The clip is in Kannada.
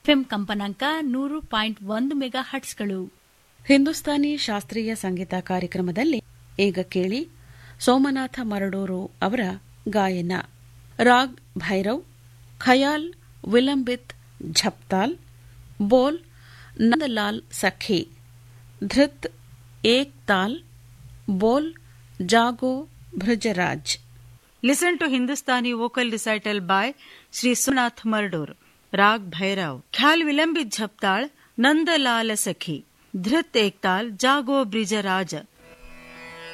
ಎಫ್ಎಂ ಕಂಪನಾಂಕ ನೂರು ಪಾಯಿಂಟ್ ಒಂದು ಮೆಗಾ ಹಟ್ಸ್ಗಳು ಹಿಂದೂಸ್ತಾನಿ ಶಾಸ್ತ್ರೀಯ ಸಂಗೀತ ಕಾರ್ಯಕ್ರಮದಲ್ಲಿ ಈಗ ಕೇಳಿ ಸೋಮನಾಥ ಮರಡೂರು ಅವರ ಗಾಯನ ರಾಗ್ ಭೈರವ್ ಖಯಾಲ್ ವಿಲಂಬಿತ್ ಝಪ್ತಾಲ್ ಬೋಲ್ ನಂದಲಾಲ್ ಸಖಿ ಧೃತ್ ಏಕ್ ತಾಲ್ ಬೋಲ್ ಜಾಗೋ ಭೃಜರಾಜ್ Listen to Hindustani vocal recital by Sri Sunath Mardur. Rag Bhairav. Khyal Vilambit Jhaptal, Nanda Lal Sakhi. Dhrit Ektal, Jago Brijaraj.